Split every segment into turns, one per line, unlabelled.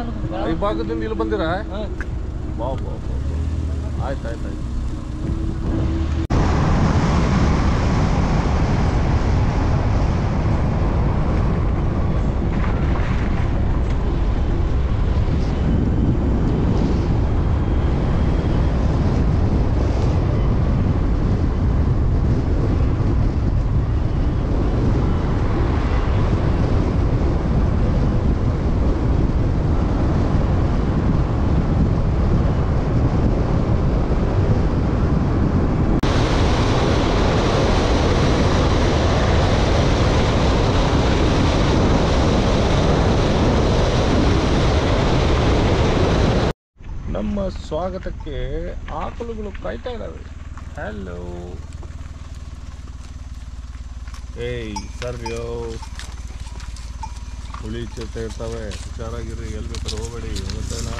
ಈ ಭಾಗದಿಂದ ಇಲ್ಲಿ ಬಂದಿರಾ ಬಾ ಬಾ ಬಾ ಆಯ್ತು ಆಯ್ತು ಆಯ್ತು ನಮ್ಮ ಸ್ವಾಗತಕ್ಕೆ ಆಕಳುಗಳು ಕಾಯ್ತಾ ಇದ್ದಾವೆ ಹಲೋ ಏಯ್ ಸರ್ಯೋ ಹುಳಿ ಚಿರತೆ ಇರ್ತವೆ ಹುಷಾರಾಗಿರ್ರಿ ಎಲ್ಲಿ ಬೇಕಾದ್ರೆ ಹೋಗಬೇಡಿ ಗೊತ್ತೇನಾ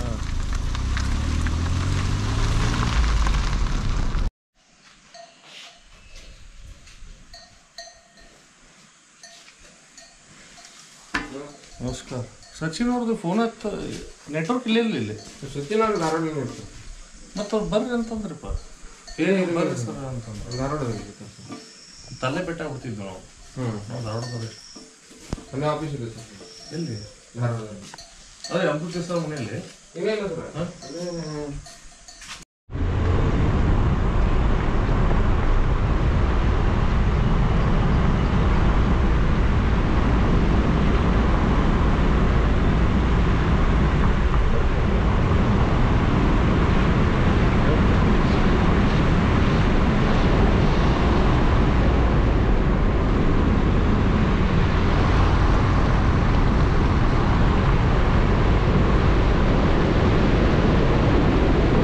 ನಮಸ್ಕಾರ ಸಚಿನ್ ಅವ್ರದ್ದು ಫೋನ್ ಹತ್ತ ನೆಟ್ವರ್ಕ್ ಇಲ್ಲ ಇಲ್ಲಿ
ಸುತ್ತಿನ ಧಾರವಾಡ ನೋಡ್ತು
ಮತ್ತು ಅವ್ರು ಬರ್ರಿ ಅಂತಂದ್ರಿಪ್ಪ
ಏನಿಲ್ಲ
ಬರ್ರಿ ಸರ್ ಅಂತಂದ್ರೆ
ಧಾರವಾಡ
ತಲೆ ಬೆಟ್ಟ ಆಗ್ಬಿಡ್ತಿದ್ವಿ ನಾವು
ಹ್ಞೂ
ನಾವು ಧಾರವಾಡದವ್ರಿ
ನನ್ನ ಆಫೀಸ್ ಇದೆ ಸರ್
ಎಲ್ಲಿ
ಧಾರವಾಡದಲ್ಲಿ
ಅದೇ ಅಮೃತ ಸರ್ ಮನೆಯಲ್ಲಿ
ಇಲ್ಲ ಇಲ್ಲ ಸರ್ ಅದೇ
ಆ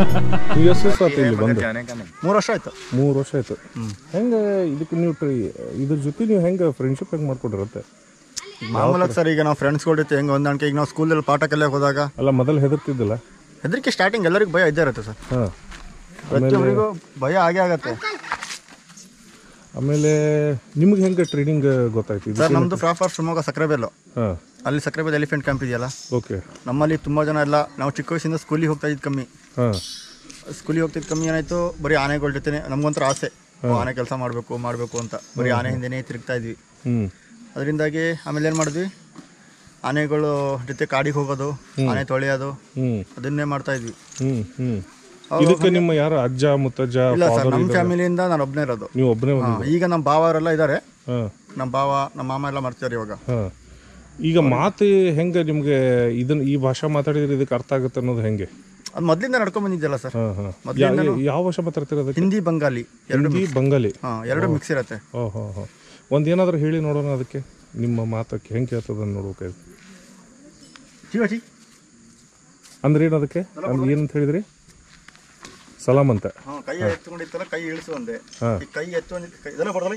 ನೀವು ಎಷ್ಟು ದಿವಸ ಆಯ್ತು ಇಲ್ಲಿ ಬಂದು
ಮೂರು ವರ್ಷ ಆಯ್ತು
ಮೂರು ವರ್ಷ ಆಯ್ತು ಹೆಂಗೆ ಇದಕ್ಕೆ ನೀವು ಟ್ರೈ ಇದ್ರ ಜೊತೆ ನೀವು ಹೆಂಗೆ ಫ್ರೆಂಡ್ಶಿಪ್ ಹೆಂಗೆ ಮಾಡ್ಕೊಂಡಿರತ್ತೆ
ಮಾಮೂಲಾಗಿ ಸರ್ ಈಗ ನಾವು ಫ್ರೆಂಡ್ಸ್ಗಳ ಜೊತೆ ಹೆಂಗೆ ಹೊಂದಾಣಿಕೆ ಈಗ ನಾವು ಸ್ಕೂಲಲ್ಲಿ ಪಾಠ ಕಲಿಯಕ್ಕೆ ಹೋದಾಗ
ಅಲ್ಲ ಮೊದಲು ಹೆದರ್ತಿದ್ದಿಲ್ಲ
ಹೆದರಿಕೆ ಸ್ಟಾರ್ಟಿಂಗ್ ಎಲ್ಲರಿಗೂ ಭಯ ಇದ್ದೇ ಇರುತ್ತೆ ಸರ್
ಹಾಂ
ಪ್ರತಿಯೊಬ್ಬರಿಗೂ ಭಯ ಆಗೇ ಆಗತ್ತೆ
ಆಮೇಲೆ ನಿಮ್ಗೆ ಹೆಂಗೆ ಟ್ರೈನಿಂಗ್ ಗೊತ್ತಾಯ್ತು ಇದು
ಸರ್ ನಮ್ಮದು ಪ್ರಾಪರ್ ಶಿವಮೊಗ್ಗ ಸಕ್ಕರೆಬೆಲ್ಲು
ಹಾಂ
ಅಲ್ಲಿ ಸಕ್ಕರೆಬೆಲ್ ಎಲಿಫೆಂಟ್ ಕ್ಯಾಂಪ್ ಇದೆಯಲ್ಲ
ಓಕೆ
ನಮ್ಮಲ್ಲಿ ತುಂಬ ಜನ ಎಲ್ಲ ನಾವು ಚಿಕ್ಕ ವಯಸ್ಸಿಂದ ಸ್ಕೂಲಿಗೆ ಹೋಗ್ತಾ ಇದ್ದು ಕಮ್ಮಿ
ಹಾಂ
ಸ್ಕೂಲಿಗೆ ಹೋಗ್ತಿದ್ದು ಕಮ್ಮಿ ಏನಾಯ್ತು ಬರೀ ಆನೆಗಳ ಜೊತೆ ನಮಗೊಂಥರ ಆಸೆ ಓ, ಆನೆ ಕೆಲಸ ಮಾಡಬೇಕು ಮಾಡಬೇಕು ಅಂತ ಬರೀ ಆನೆ ಹಿಂದೆನೇ ತಿರುಗ್ತಾ ಇದ್ವಿ
ಹ್ಞೂ
ಅದರಿಂದಾಗಿ ಆಮೇಲೆ ಏನು ಮಾಡಿದ್ವಿ ಆನೆಗಳು ಜೊತೆ ಕಾಡಿಗೆ ಹೋಗೋದು ಆನೆ ತೊಳೆಯೋದು
ಹ್ಞೂ
ಅದನ್ನೇ ಮಾಡ್ತಾ ಇದ್ವಿ
ಹ್ಞೂ ಹ್ಞೂ ಇದಕ್ಕೆ ನಿಮ್ಮ ಯಾರು ಅಜ್ಜ ಮುತ್ತಜ್ಜ
ಇಲ್ಲ ಸರ್
father
ನಮ್ಮ
ಇದಾರೆ?
ಫ್ಯಾಮಿಲಿಯಿಂದ ನಾನು ಒಬ್ಬನೇ ಇರೋದು
ನೀವು ಒಬ್ಬನೇ
ಹಾ, ಈಗ ನಮ್ಮ ಭಾವರೆಲ್ಲ ಇದ್ದಾರೆ
ಹಾಂ
ನಮ್ಮ ಭಾವ ನಮ್ಮ ಮಾಮ ಎಲ್ಲ ಮಾಡ್ತಿದ್ದಾರೆ ಇವಾಗ
ಹಾಂ ಈಗ ಮಾತು ಹೆಂಗೆ ನಿಮಗೆ ಇದನ್ನ ಈ ಭಾಷೆ ಮಾತಾಡಿದ್ರೆ ಇದಕ್ಕೆ ಅರ್ಥ ಆಗುತ್ತೆ ಅನ್ನೋದು ಹೆಂಗೆ
ಅದು ಮೊದಲಿಂದ ನಡ್ಕೊಂಡ್ ಬಂದಿದ್ದಲ್ಲ ಸರ್
ಹಾಂ ಹಾಂ
ಮೊದ್ಲಿಂದನೂ-
ಯಾವ ಭಾಷೆ ಮಾತಾಡ್ತಿರೋದಕ್ಕೆ
ಹಿಂದಿ ಬಂಗಾಲಿ ಎರಡು
ಹಿಂದಿ ಬಂಗಾಲಿ
ಹಾಂ ಎರಡು ಮಿಕ್ಸ್ ಇರುತ್ತೆ
ಓ ಹೋ ಹೋ ಒಂದು ಏನಾದರೂ ಹೇಳಿ ನೋಡೋಣ ಅದಕ್ಕೆ ನಿಮ್ಮ ಮಾತಕ್ಕೆ ಹೆಂಗೆ ಕೇಳ್ತದೆ ನೋಡ್ಬೇಕಾಯ್ತು
ಶಿವಾಜಿ
ಅಂದ್ರೆ ಏನು ಅದಕ್ಕೆ ಅಂದ್ರೆ ಏನಂತ ಹೇಳಿದ್ರಿ ಸಲಾಮ್ ಅಂತ
ಹಾಂ ಕೈ ಎತ್ಕೊಂಡಿತ್ತಲ್ಲ ಕೈ ಇಳಿಸು ಅಂದೆ
ಹಾ.
ಈ ಕೈ ಎತ್ಕೊಂಡಿದ್ದು ಕೈ ಇದೆಲ್ಲ ಬರೋದಲ್ಲ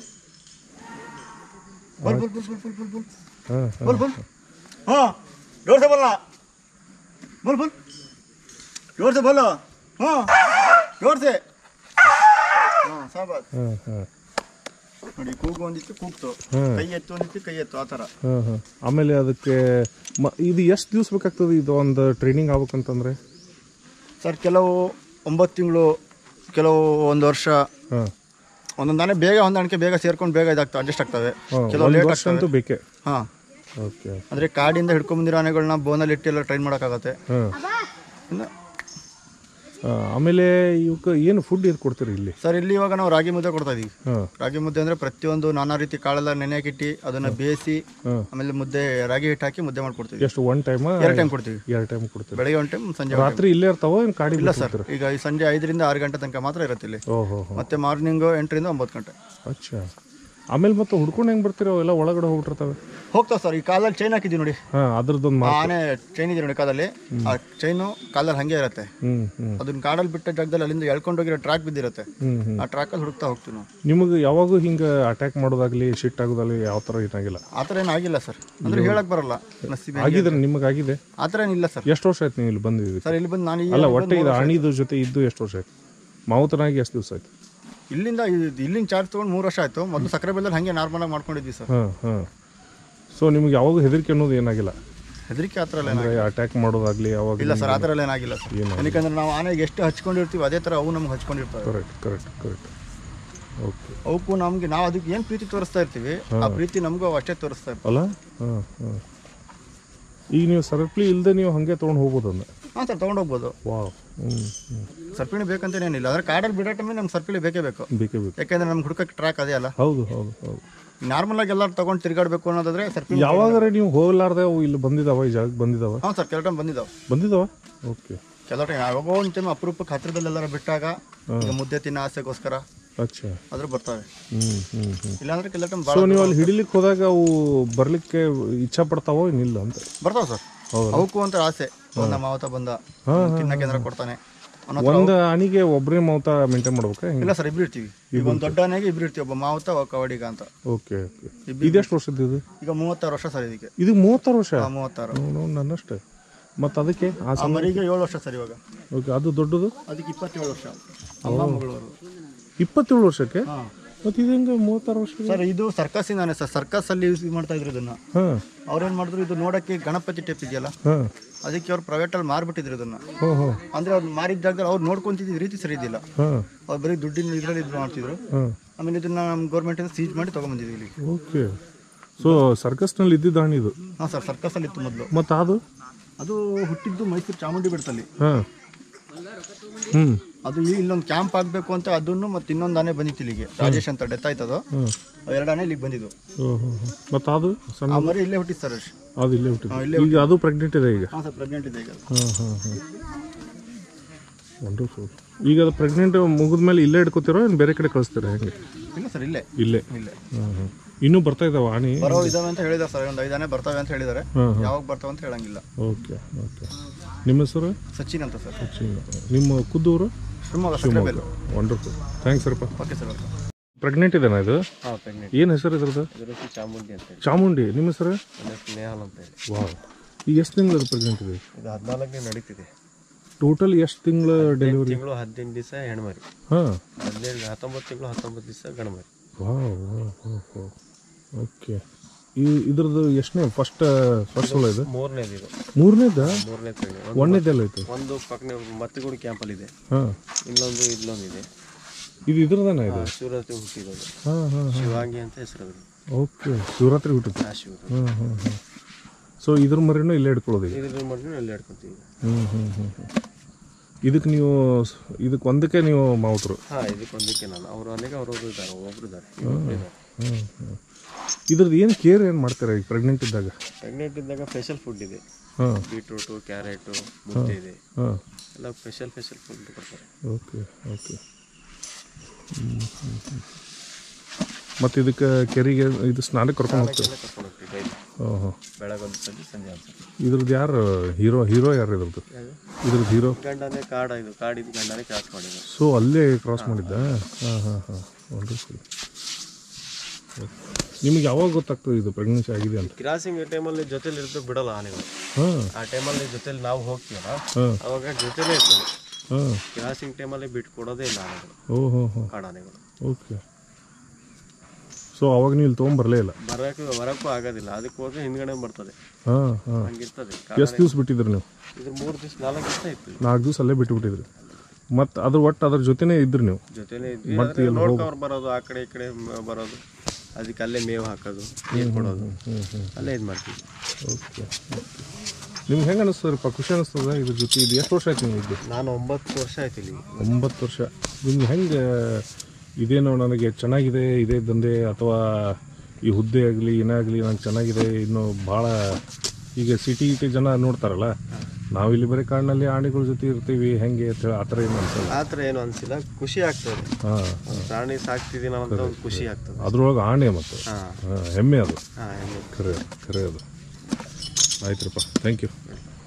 ಬಲ್ ಬಲ್ ಬಲ್ ಬಲ್ ಬಲ್ ಬಲ್ ಬಲ್
ಹಾಂ
बोल बोल हाँ जोर से बोलना बोल बोल जोर से बोलो हाँ जोर से हाँ ಸಾಬಾಸ್
ಹಾಂ ಹಾಂ
ನೋಡಿ ಕೂಗು ಒಂದಿತ್ತು ಕೂಗ್ತು
ಹ್ಮ್.
ಕೈ ಎತ್ತು ಒಂದಿತ್ತು ಕೈ ಎತ್ತು ಆ ಥರ
ಹಾಂ ಹಾಂ ಆಮೇಲೆ ಅದಕ್ಕೆ ಮ ಇದು ಎಷ್ಟು ದಿವ್ಸ ಬೇಕಾಗ್ತದೆ ಇದು ಒಂದು ಟ್ರೈನಿಂಗ್ ಆಗ್ಬೇಕಂತಂದ್ರೆ
ಸರ್ ಕೆಲವು ಒಂಬತ್ತು ತಿಂಗಳು ಕೆಲವು ಒಂದು ವರ್ಷ
ಹಾಂ
ಒಂದೊಂದಾನೆ ಬೇಗ ಹೊಂದಾಣಿಕೆ ಬೇಗ ಸೇರ್ಕೊಂಡು ಬೇಗ ಇದಾಗ್ತವೆ ಅಡ್ಜಸ್ಟ್ ಆಗ್ತವೆ ಕೆಲವು
ಒಂದು
ಲೇಟ್
ವರ್ಷ ಅಂತೂ ಬೇಕೇ
ಹಾಂ
ಓಕೆ
ಅಂದರೆ ಕಾಡಿಂದ ಹಿಡ್ಕೊಂಬಂದಿರೋ ಆನೆಗಳನ್ನ ಬೋನಲ್ಲಿ ಇಟ್ಟು ಎಲ್ಲ ಟ್ರೈನ್ ಮಾಡೋಕ್ಕಾಗತ್ತೆ
ಹಾಂ
ಇನ್ನು
ಆಮೇಲೆ ಇವಕ್ಕೆ ಏನು ಫುಡ್ ಏನು ಕೊಡ್ತೀರಿ ಇಲ್ಲಿ
ಸರ್ ಇಲ್ಲಿ ಇವಾಗ ನಾವು ರಾಗಿ ಮುದ್ದೆ ಕೊಡ್ತಾ ಇದೀವಿ
ಹಾಂ
ರಾಗಿ ಮುದ್ದೆ ಅಂದ್ರೆ ಪ್ರತಿಯೊಂದು ನಾನಾ ರೀತಿ ಕಾಳೆಲ್ಲ ನೆನೆಯಾಕಿಟ್ಟು ಅದನ್ನ ಬೇಯಿಸಿ
ಹಾಂ
ಆಮೇಲೆ ಮುದ್ದೆ ರಾಗಿ ಹಿಟ್ಟು ಹಾಕಿ ಮುದ್ದೆ ಮಾಡ್ಕೊಡ್ತೀವಿ
ಎಷ್ಟು ಒನ್ ಟೈಮ್
ಎರಡು ಟೈಮ್ ಕೊಡ್ತೀವಿ
ಎರಡು ಟೈಮ್ ಕೊಡ್ತೀರಿ
ಬೆಳಗ್ಗೆ ಒಂದು ಟೈಮ್ ಸಂಜೆ ಒಂದು
ರಾತ್ರಿ ಇಲ್ಲೇ ಇರ್ತಾವೋ ಏನು ಕಾಡಿ
ಇಲ್ಲ ಸರ್ ಈಗ ಈ ಸಂಜೆ ಐದರಿಂದ ಆರು ಗಂಟೆ ತನಕ ಮಾತ್ರ ಇರುತ್ತೆ ಇಲ್ಲಿ
ಓಹೋ ಹೋ
ಮತ್ತೆ ಮಾರ್ನಿಂಗು ಎಂಟರಿಂದ ಒಂಬತ್ತು ಗಂಟೆ
ಅಚ್ಚಾ ಆಮೇಲೆ ಮತ್ತೆ ಹುಡ್ಕೊಂಡು ಹೆಂಗೆ ಬರ್ತೀರಿ ಅವೆಲ್ಲ ಒಳಗಡೆ ಹೋಗ್ಬಿಟ್ಟಿರ್ತವೆ
ಹೋಗ್ತಾವ ಸರ್ ಈ ಕಾಲಲ್ಲಿ ಚೈನ್ ಹಾಕಿದ್ದೀವಿ ನೋಡಿ
ಹಾಂ ಅದ್ರದ್ದೊಂದು
ಆ
ಮಾ
ಆನೆ ಚೈನ್ ಇದೆ ನೋಡಿ ಕಾಲಲ್ಲಿ ಆ ಚೈನು ಕಾಲಲ್ಲಿ ಹಂಗೆ ಇರುತ್ತೆ
ಹ್ಞೂ ಹ್ಞೂ
ಅದನ್ನ ಕಾಡಲ್ಲಿ ಬಿಟ್ಟ ಜಾಗದಲ್ಲಿ ಅಲ್ಲಿಂದ ಎಳ್ಕೊಂಡೋಗಿರೋ ಟ್ರ್ಯಾಕ್ ಬಿದ್ದಿರುತ್ತೆ
ಹ್ಞೂ ಹ್ಞೂ
ಆ ಟ್ರ್ಯಾಕಲ್ಲಿ ಹುಡುಕ್ತಾ ಹೋಗ್ತೀವಿ ನಾವು
ನಿಮಗೆ ಯಾವಾಗೂ ಹಿಂಗೆ ಅಟ್ಯಾಕ್ ಮಾಡೋದಾಗ್ಲಿ ಶಿಟ್ ಆಗೋದಾಗಲಿ ಯಾವ ಥರ ಏನಾಗಿಲ್ಲ
ಆ ಥರ ಏನು ಆಗಿಲ್ಲ ಸರ್ ಅಂದ್ರೆ ಹೇಳಕ್ ಬರಲ್ಲ ನಸೀಬೆ
ಆಗಿದ್ರೆ ನಿಮಗೆ ಆಗಿದೆ
ಆ ಥರ ಏನಿಲ್ಲ ಸರ್
ಎಷ್ಟು ವರ್ಷ ಆಯ್ತು ನೀವು ಇಲ್ಲಿ ಬಂದಿದ್ದೀರಿ
ಸರ್ ಇಲ್ಲಿ ಬಂದು ನಾನು ಈ
ಅಲ್ಲ ಒಟ್ಟೆ ಇದು ಅಣಿದು ಜೊತೆ ಇದ್ದು ಎಷ್ಟು ವರ್ಷ ಆಯ್ತು ಮಾವುತನಾಗಿ ಎಷ್ಟು ದಿವಸ ಆಯ್ತು
ಇಲ್ಲಿಂದ ಇದು- ಇಲ್ಲಿಂದ ಚಾರ್ಜ್ ತೊಗೊಂಡು ಮೂರು ವರ್ಷ ಆಯ್ತು ಮೊದಲು ಸಕ್ಕರೆ ಬೆಲ್ಲಲ್ಲಿ ಹಂಗೆ ನಾರ್ಮಲ್ ಆಗಿ ಮಾಡ್ಕೊಂಡಿದ್ವಿ ಸರ್
ಹಾಂ ಹಾಂ ಸೊ ನಿಮ್ಗೆ ಯಾವಾಗ ಹೆದರಿಕೆ ಅನ್ನೋದು ಏನಾಗಿಲ್ಲ
ಹೆದರಿಕೆ ಆ ಥರ ಎಲ್ಲ
ಅಂದರೆ ಅಟ್ಯಾಕ್ ಮಾಡೋದಾಗ್ಲಿ ಯಾವಾಗ
ಇಲ್ಲ ಸರ್ ಆ ಥರ ಎಲ್ಲ ಏನಾಗಿಲ್ಲ ಸರ್ ಯಾಕಂದ್ರೆ ನಾವು ಆನೆಗೆ ಎಷ್ಟು ಹಚ್ಕೊಂಡಿರ್ತೀವಿ ಅದೇ ಥರ ಅವು ನಮ್ಗೆ ಹಚ್ಕೊಂಡಿರ್ತವೆ
ಕರೆಕ್ಟ್ ಕರೆಕ್ಟ್ ಕರೆಕ್ಟ್ ಓಕೆ
ಅವಕ್ಕೂ ನಮ್ಗೆ ನಾವು ಅದಕ್ಕೆ ಏನು ಪ್ರೀತಿ ತೋರಿಸ್ತಾ ಇರ್ತೀವಿ ಆ ಪ್ರೀತಿ ನಮಗೂ ಅಷ್ಟೇ ತೋರಿಸ್ತಾ ಇರ್ತೀವಿ
ಅಲ್ಲ ಹಾಂ ಹಾಂ ಈಗ ನೀವು ಸರಪ್ಲಿ ಇಲ್ಲದೆ ನೀವು ಹಾಗೆ ತೊಗೊಂಡು ಹೋಗ್ಬೋದನ್ನ
ಹಾಂ ಸರ್ ತೊಗೊಂಡೋಗ್ಬೋದು
ವಾವ್ ಹ್ಞೂ ಹ್ಞೂ
ಸರ್ಪಿಣಿ ಬೇಕಂತೇನೇನಿಲ್ಲ ಅಂದ್ರೆ ಕಾಡಲ್ಲಿ ಬಿಡೋ ಟೈಮಿಗೆ ನಮ್ಗೆ ಸರ್ಪಿಳಿ ಬೇಕೇ ಬೇಕು
ಬೇಕೇ ಬೇಕು
ಯಾಕೆಂದ್ರೆ ನಮ್ಗೆ ಹುಡುಕಕ್ಕೆ ಟ್ರ್ಯಾಕ್ ಅದೇ ಅಲ್ಲ
ಹೌದು ಹೌದು ಹೌದು
ನಾರ್ಮಲ್ ಆಗಿ ಎಲ್ಲರೂ ತಗೊಂಡು ತಿರುಗಾಡಬೇಕು ಅನ್ನೋದಾದ್ರೆ ಸರ್ಪಿಣಿ
ಯಾವಾಗಾರ ನೀವು ಹೋಗ್ಲಾರ್ದೆ ಅವು ಇಲ್ಲಿ ಬಂದಿದಾವ ಈ ಜಾಗಕ್ಕೆ ಬಂದಿದಾವ
ಹಾಂ ಸರ್ ಕೆಲವು ಟೈಮ್ ಬಂದಿದ್ದಾವೆ
ಬಂದಿದಾವ ಓಕೆ
ಕೆಲವು ಟೈಮ್ ಯಾವಾಗೋ ಒಂದು ಟೈಮ್ ಅಪರೂಪಕ್ಕೆ ಹತ್ರದಲ್ಲೆಲ್ಲರ ಬಿಟ್ಟಾಗ ಈಗ ಮುದ್ದೆ ತಿನ್ನೋ ಆಸೆಗೋಸ್ಕರ
ಅಚ್ಚಾ
ಆದ್ರೂ ಬರ್ತವೆ
ಹ್ಞೂ ಹ್ಞೂ ಹ್ಞೂ
ಇಲ್ಲಾಂದ್ರೆ ಕೆಲವು ಟೈಮ್
ಸೊ
ಭಾಳ
ನೀವು ಅಲ್ಲಿ ಹಿಡಿಲಿಕ್ಕೆ ಹೋದಾಗ ಅವು ಬರ್ಲಿಕ್ಕೆ ಇಚ್ಛಾ ಪಡ್ತಾವೋ ಏನಿಲ್ಲ ಅಂತ
ಬರ್ತಾವ ಸರ್ ಅವಕ್ಕೂ ಅಂತ ಆಸೆ ನಮ್ಮ ಮಾವತ ಬಂದ ತಿನ್ನಕ್ಕೆ ಏನಾರ ಕೊಡ್ತಾನೆ ಅನ್ನೋ ಥರ
ಒಂದು ಅಣಿಗೆ ಒಬ್ಬರೇ ಮಾವುತ ಮೇಂಟೈನ್ ಮಾಡ್ಬೇಕಾ ಹೆಂಗೆ
ಇಲ್ಲ ಸರ್ ಇಬ್ರು ಇರ್ತೀವಿ ಈಗ ಒಂದು ದೊಡ್ಡ ಆನೆಗೆ ಇಬ್ರು ಇರ್ತೀವಿ ಒಬ್ಬ ಮಾವತ ಒಬ್ಬ ಕವಡಿಗ ಅಂತ
ಓಕೆ ಓಕೆ ಇದೆಷ್ಟು ವರ್ಷದ್ದು ಇದು
ಈಗ ಮೂವತ್ತಾರು ವರ್ಷ ಸರ್ ಇದಕ್ಕೆ
ಇದು ಮೂವತ್ತಾರು ವರ್ಷ
ಆ, ಮೂವತ್ತಾರು
ನೋಡು ನನ್ನಷ್ಟೇ ಮತ್ತು ಅದಕ್ಕೆ ಆ
ಆ ಮರಿಗೆ ಏಳು ವರ್ಷ ಸರ್ ಇವಾಗ
ಓಕೆ ಅದು ದೊಡ್ಡದು
ಅದಕ್ಕೆ ಇಪ್ಪತ್ತೇಳು ವರ್ಷ ಅಮ್ಮ ಮಗಳವರು
ಇಪ್ಪತ್ತೇಳು ವರ್ಷಕ್ಕೆ
ಹಾಂ
ಮತ್ತು ಇದು ಹೆಂಗೆ ಮೂವತ್ತಾರು ವರ್ಷ
ಸರ್ ಇದು ಸರ್ಕಸ್ಸಿಂದಾನೆ ಸರ್ ಸರ್ಕಸ್ ಅಲ್ಲಿ ಯೂಸ್ ಮಾಡ್ತಾ ಇದ್ರು ಇದನ್ನ
ಹಾಂ
ಅವ್ರೇನ್ ಮಾಡಿದ್ರು ಇದು ನೋಡಕ್ಕೆ ಗಣಪತಿ ಟೈಪ್ ಇದೆಯಲ್ಲ
ಹಾಂ
ಅದಕ್ಕೆ ಅವ್ರು ಪ್ರೈವೇಟ್ ಅಲ್ಲಿ ಮಾರ್ಬಿಟ್ಟಿದ್ರು ಇದನ್ನ
ಹೋ ಹೋ
ಅಂದ್ರೆ ಅವ್ರು ಮಾರಿದ ಜಾಗದಲ್ಲಿ ಅವ್ರು ನೋಡ್ಕೊಂತಿದ್ದ ರೀತಿ ಸರಿ ಇದ್ದಿಲ್ಲ
ಹಾಂ
ಅವ್ರು ಬರೀ ದುಡ್ಡಿನ ಇದ್ರಲ್ಲಿ ಇದು ಮಾಡ್ತಿದ್ರು
ಹಾಂ
ಆಮೇಲೆ ಇದನ್ನ ನಮ್ಮ ಗೌರ್ಮೆಂಟ್ ಸೀಜ್ ಮಾಡಿ ತಗೊಂಬಂದಿದ್ವಿ ಇಲ್ಲಿ
ಓಕೆ ಸೊ ಸರ್ಕಸ್ನಲ್ಲಿ ಇದ್ದಿದ್ದು ಹಣ್ಣು ಇದು
ಹಾಂ ಸರ್ ಸರ್ಕಸ್ ಅಲ್ಲಿ ಇತ್ತು ಮೊದಲು
ಮತ್ತು ಅದು
ಅದು ಹುಟ್ಟಿದ್ದು ಮೈಸೂರು ಚಾಮುಂಡಿ ಬೆಟ್ಟದಲ್ಲಿ
ಹಾಂ ಹ್ಞೂ
ಅದು ಈ ಇಲ್ಲೊಂದು ಕ್ಯಾಂಪ್ ಆಗಬೇಕು ಅಂತ ಅದನ್ನು ಮತ್ತೆ ಇನ್ನೊಂದು ಆನೆ ಬಂದಿತ್ತು ಇಲ್ಲಿಗೆ ರಾಜೇಶ್ ಅಂತ ಡೆತ್ ಆಯ್ತದು
ಹ್ಞೂ
ಎರಡು ಆನೆ ಇಲ್ಲಿಗೆ ಬಂದಿದ್ದು
ಹ್ಞೂ ಹ್ಞೂ ಮತ್ತು ಅದು ಸಣ್ಣ
ಆ ಮರಿ ಇಲ್ಲೇ ಹುಟ್ಟಿತ್ತು ಸರ್
ಅದು ಇಲ್ಲೇ ಹುಟ್ಟಿದ್ದು ಈಗ ಅದು ಪ್ರೆಗ್ನೆಂಟ್ ಇದೆ ಈಗ
ಹಾಂ ಸರ್ ಪ್ರೆಗ್ನೆಂಟ್ ಇದೆ ಈಗ
ಹಾಂ ಹಾಂ ಹಾಂ ವಂಡರ್ಫುಲ್ ಈಗ ಅದು ಪ್ರೆಗ್ನೆಂಟ್ ಮುಗಿದ ಮೇಲೆ ಇಲ್ಲೇ ಇಟ್ಕೋತಿರೋ ಏನು ಬೇರೆ ಕಡೆ ಕಳಿಸ್ತೀರಾ ಹೆಂಗೆ
ಇಲ್ಲ ಸರ್ ಇಲ್ಲೇ
ಇಲ್ಲೇ
ಇಲ್ಲೇ
ಹಾಂ ಹಾಂ ಇನ್ನೂ ಬರ್ತಾ ಇದಾವೆ ಆಣಿ
ಬರೋ ಇದಾವೆ ಅಂತ ಹೇಳಿದ್ದಾರೆ ಸರ್ ಒಂದು ಐದಾನೆ ಬರ್ತವೆ ಅಂತ ಹೇಳಿದ್ದಾರೆ
ಹಾಂ ಹಾಂ
ಯಾವಾಗ ಬರ್ತವೆ ಅಂತ ಹೇಳಂಗಿಲ್ಲ
ಓಕೆ ಓಕೆ ನಿಮ್ಮ ಹೆಸರು
ಸಚಿನ್ ಅಂತ ಸರ್
ನಿಮ್ಮ ಖುದ್ದೂರು
ಶಿವಮೊಗ್ಗ ಸಕ್ರೆಬೆಲ್ಲು
ವಂಡರ್ಫುಲ್ ಥ್ಯಾಂಕ್ಸ್ ಸರಪ್ಪ
ಓಕೆ ಸರ್ ವೆಲ್ಕಮ್
ಪ್ರೆಗ್ನೆಂಟ್ ಇದೆನಾ ಇದು
ಹಾಂ ಪ್ರೆಗ್ನೆಂಟ್
ಏನು ಹೆಸರು ಇದ್ರದ್ದು
ಇದ್ರ ಹೆಸರು ಚಾಮುಂಡಿ ಅಂತ ಹೇಳಿ
ಚಾಮುಂಡಿ ನಿಮ್ಮ ಹೆಸರು
ನನ್ನ ಹೆಸರು ನೇಹಾಲ್ ಅಂತ ಹೇಳಿ
ವಾವ್ ಈಗ ಎಷ್ಟು ತಿಂಗಳು ಪ್ರೆಗ್ನೆಂಟ್ ಇದೆ
ಇದು ಹದಿನಾಲ್ಕನೇ ನಡೀತಿದೆ
ಟೋಟಲ್ ಎಷ್ಟು ತಿಂಗಳ ಡೆಲಿವರಿ
ತಿಂಗಳು ಹದಿನೆಂಟು ದಿವಸ ಹೆಣ್ಮರಿ
ಹಾಂ
ಹದಿನೈದು ಹತ್ತೊಂಬತ್ತು ತಿಂಗಳು ಹತ್ತೊಂಬತ್ತು ದಿವಸ ಗಂಡ್ಮರಿ
ವಾವ್ ವಾವ್ ಓಕೆ ಈ ಇದ್ರದ್ದು ಎಷ್ಟನೇ ಫಸ್ಟ್ ಫಸ್ಟ್ ಸಲ ಇದೆ
ಮೂರನೇದು ಇದು
ಮೂರನೇದ
ಮೂರನೇ ಪ್ರೆಗ್ನೆಂಟ್
ಒಂದನೇದೆಲ್ಲ ಐತೆ
ಒಂದು ಪಕ್ಕನೆ ಮತ್ತಿಗೂಡಿ ಕ್ಯಾಂಪಲ್ಲಿ ಇದೆ
ಹಾಂ
ಇನ್ನೊಂದು ಇಲ್ಲೊಂದಿದೆ
ಇದು ಇದ್ರದಾನ ಇದು
ಶಿವರಾತ್ರಿ ಹುಟ್ಟಿರೋದು
ಹಾಂ ಹಾಂ
ಶಿವಾಂಗಿ ಅಂತ ಹೆಸರು ಅದು
ಓಕೆ ಶಿವರಾತ್ರಿ ಹುಟ್ಟುತ್ತೆ
ಆ ಶಿವರು
ಹಾಂ ಹಾಂ ಹಾಂ ಸೊ ಇದ್ರ ಮರಿನೂ ಇಲ್ಲೇ ಇಟ್ಕೊಳ್ಳೋದು ಈಗ
ಇದ್ರ ಮಾಡಿ ಅಲ್ಲಿ ಹಿಡ್ಕೊತೀವಿ
ಹ್ಞೂ ಹ್ಞೂ ಹ್ಞೂ ಹ್ಞೂ ಇದಕ್ಕೆ ನೀವು ಸ್- ಇದಕ್ಕೆ ಒಂದಕ್ಕೆ ನೀವು ಮಾವುತರು
ಹಾಂ ಇದಕ್ಕೊಂದಕ್ಕೆ ನಾನು ಅವರು ಅನೇಕ ಅವರು ಇದ್ದಾರೆ ಒಬ್ರು ಇದ್ದಾರೆ ಇನ್ನೊಬ್ರು ಇದ್ದಾರೆ
ಹ್ಞೂ ಹ್ಞೂ ಇದ್ರದ್ದು ಏನು ಕೇರ್ ಏನು ಮಾಡ್ತೀರಾ ಈಗ ಪ್ರೆಗ್ನೆಂಟ್ ಇದ್ದಾಗ
ಪ್ರೆಗ್ನೆಂಟ್ ಇದ್ದಾಗ ಸ್ಪೆಷಲ್ ಫುಡ್ ಇದೆ
ಹಾಂ
ಬೀಟ್ರೂಟು ಕ್ಯಾರೆಟು ಮುದ್ದೆ ಇದೆ
ಹಾಂ
ಎಲ್ಲ ಸ್ಪೆಷಲ್ ಸ್ಪೆಷಲ್ ಫುಡ್ ಕೊಡ್ತಾರೆ
ಓಕೆ ಓಕೆ ಮತ್ತು ಇದಕ್ಕೆ ಕೆರೆಗೆ ಇದು ಸ್ನಾನಕ್ಕೆ ಕರ್ಕೊಂಡು ಹೋಗ್ತೀವಿ
ಎಲ್ಲ ಕರ್ಕೊಂಡು ಹೋಗ್ತೀವಿ ಡೈಲಿ
ಹಾಂ ಹಾಂ
ಬೆಳಗೊಂದು ಸಲ ಸಂಜೆ ಒಂದು ಸಲ
ಇದ್ರದ್ದು ಯಾರು ಹೀರೋ ಹೀರೋ ಯಾರು ಇದ್ರದ್ದು ಇದ್ರದ್ದು ಹೀರೋ
ಗಂಡನೇ ಕಾಡ ಇದು ಕಾಡಿದ್ದು ಗಂಡನೇ ಕ್ರಾಸ್ ಮಾಡಿದ್ದು
ಸೊ ಅಲ್ಲೇ ಕ್ರಾಸ್ ಮಾಡಿದ್ದ ಹಾಂ ಹಾಂ ಹಾಂ ವಂಡರ್ಫುಲ್ ನಿಮ್ಗೆ ಯಾವಾಗ ಗೊತ್ತಾಗ್ತದೆ ಇದು ಪ್ರೆಗ್ನೆನ್ಸಿ ಆಗಿದೆ ಅಂತ
ಕ್ರಾಸಿಂಗ್ ಟೈಮಲ್ಲಿ ಜೊತೆಲಿ ಇರ್ತದೆ ಬಿಡಲ್ಲ ಆನೆಗಳು
ಹಾಂ
ಆ ಟೈಮಲ್ಲಿ ಜೊತೆಲಿ ನಾವು ಹೋಗ್ತೀವಲ್ಲ
ಹಾಂ
ಅವಾಗ ಜೊತೆಲೇ ಇರ್ತದೆ
ಹಾಂ
ಕ್ರಾಸಿಂಗ್ ಟೈಮಲ್ಲಿ ಬಿಟ್ಟು ಕೊಡೋದೇ ಇಲ್ಲ ಆನೆಗಳು
ಓ ಹೋ ಹೋ
ಕಾಡಾನೆಗಳು
ಓಕೆ ಸೊ ಅವಾಗ ನೀವು ಇಲ್ಲಿ ತೊಗೊಂಬರಲೇ ಇಲ್ಲ
ಬರೋಕ್ಕೂ ಬರೋಕ್ಕೂ ಆಗೋದಿಲ್ಲ ಅದಕ್ಕೆ ಹೋದ್ರೆ ಹಿಂದ್ಗಡೆ ಬರ್ತದೆ
ಹಾಂ ಹಾಂ
ಹಂಗಿರ್ತದೆ
ಎಷ್ಟು ದಿವ್ಸ ಬಿಟ್ಟಿದ್ರಿ ನೀವು
ಇದು ಮೂರು ದಿವಸ ನಾಲ್ಕು ದಿವಸ ಇತ್ತು
ನಾಲ್ಕು ದಿವ್ಸ ಅಲ್ಲೇ ಬಿಟ್ಟುಬಿಟ್ಟಿದ್ರಿ ಮತ್ತು ಅದ್ರ ಒಟ್ಟು ಅದ್ರ ಜೊತೆನೇ ಇದ್ರಿ ನೀವು
ಜೊತೆಲೇ ಇದ್ವಿ ಆದ್ರೆ ನೋಡ್ಕೊಂಡ್ ಬರೋದು ಆ ಕಡೆ ಈ ಕಡೆ ಮ- ಬರೋದು ಅದಕ್ಕೆ ಅಲ್ಲೇ ಮೇವು ಹಾಕೋದು ನೀರು ಕೊಡೋದು ಅಲ್ಲೇ ಇದು ಮಾಡ್ತೀವಿ
ಓಕೆ ನಿಮ್ಗೆ ಹೆಂಗೆ ಅನಿಸ್ತದ್ರಪ್ಪ ಖುಷಿ ಅನಿಸ್ತದ ಇದ್ರ ಜೊತೆ ಇದು ಎಷ್ಟು ವರ್ಷ ಆಯ್ತು ನೀವು ಇದ್ದು
ನಾನು ಒಂಬತ್ತು ವರ್ಷ ಆಯ್ತು ಇಲ್ಲಿ
ಒಂಬತ್ತು ವರ್ಷ ನಿಮ್ಗೆ ಹೆಂಗೆ ಇದೇನೋ ನನಗೆ ಚೆನ್ನಾಗಿದೆ ಇದೇ ದಂಧೆ ಅಥವಾ ಈ ಹುದ್ದೆ ಆಗಲಿ ಏನಾಗಲಿ ನಂಗೆ ಚೆನ್ನಾಗಿದೆ ಇನ್ನು ಭಾಳ ಈಗ ಸಿಟಿ ಇಟಿ ಜನ ನೋಡ್ತಾರಲ್ಲ ನಾವಿಲ್ಲಿ ಬರೀ ಕಾಡಿನಲ್ಲಿ ಆನೆಗಳ ಜೊತೆ ಇರ್ತೀವಿ ಹೆಂಗೆ ಅಂತ ಹೇಳಿ ಆ ಥರ ಏನು ಅನ್ಸಲ್ಲ
ಆ ಥರ ಏನು ಅನಿಸಿಲ್ಲ ಖುಷಿ ಆಗ್ತದೆ
ಹಾಂ
ಒಂದು ಪ್ರಾಣಿ ಸಾಕ್ತಿದ್ದೀನ ಅಂತ ಒಂದು ಖುಷಿ ಆಗ್ತದೆ
ಅದ್ರೊಳಗೆ ಆಣೆ ಮತ್ತು
ಹಾಂ
ಹಾಂ ಹೆಮ್ಮೆ ಅದು
ಹಾಂ
ಖರೆ ಖರೆ ಅದು ಆಯ್ತ್ರಪ್ಪ ಥ್ಯಾಂಕ್ ಯು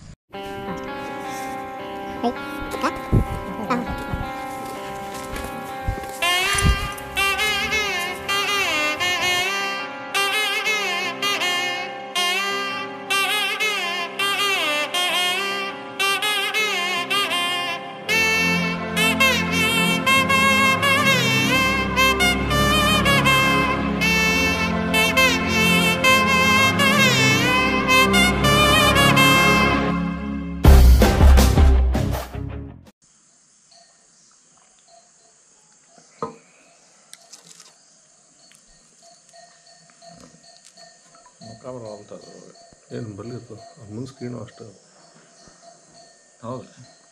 ಕ್ಯಾಮ್ರಾ ಅಂತ ಏನು ಬರಲಿ ಮುಂದೆ ಸ್ಕ್ರೀನು ಅಷ್ಟೇ
ಹೌದು